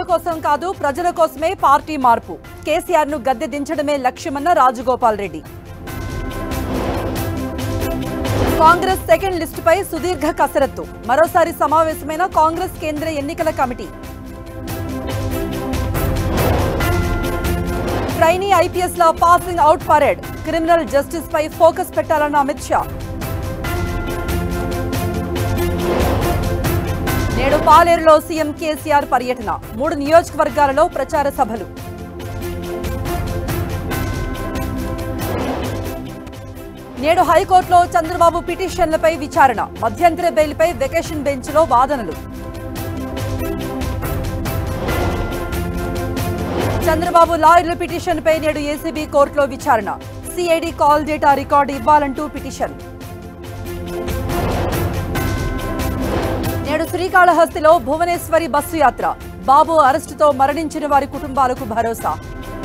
పదవుల కోసం కాదు ప్రజల కోసమే పార్టీ మార్పు కేసీఆర్ ను గద్దె దించడమే లక్ష్యమన్న రాజగోపాల్ రెడ్డి కాంగ్రెస్ సెకండ్ లిస్టుపై సుదీర్ఘ కసరత్తు మరోసారి సమావేశమైన కాంగ్రెస్ కేంద్ర ఎన్నికల కమిటీ ట్రైనీ ఐపీఎస్ ల passing out parade criminal justice పై ఫోకస్ పెట్టాలన్న అమిత్ షా నేడు పాలేరులో సీఎం కేసీఆర్ పర్యటన మూడు నియోజకవర్గాలలో ప్రచార సభలు నేడు హైకోర్టులో చంద్రబాబు పిటిషన్లపై విచారణ మధ్యంతర బెయిల్పై వెకేషన్ బెంచ్లో వాదనలు చంద్రబాబు లాయర్ల పిటిషన్పై నేడు ఏసీబీ కోర్టులో విచారణ సిఐడి కాల్ డేటా రికార్డు ఇవ్వాలంటూ పిటిషన్ నేడు శ్రీకాళహస్తిలో భువనేశ్వరి బస్సు యాత్ర బాబు అరెస్టుతో మరణించిన వారి కుటుంబాలకు భరోసా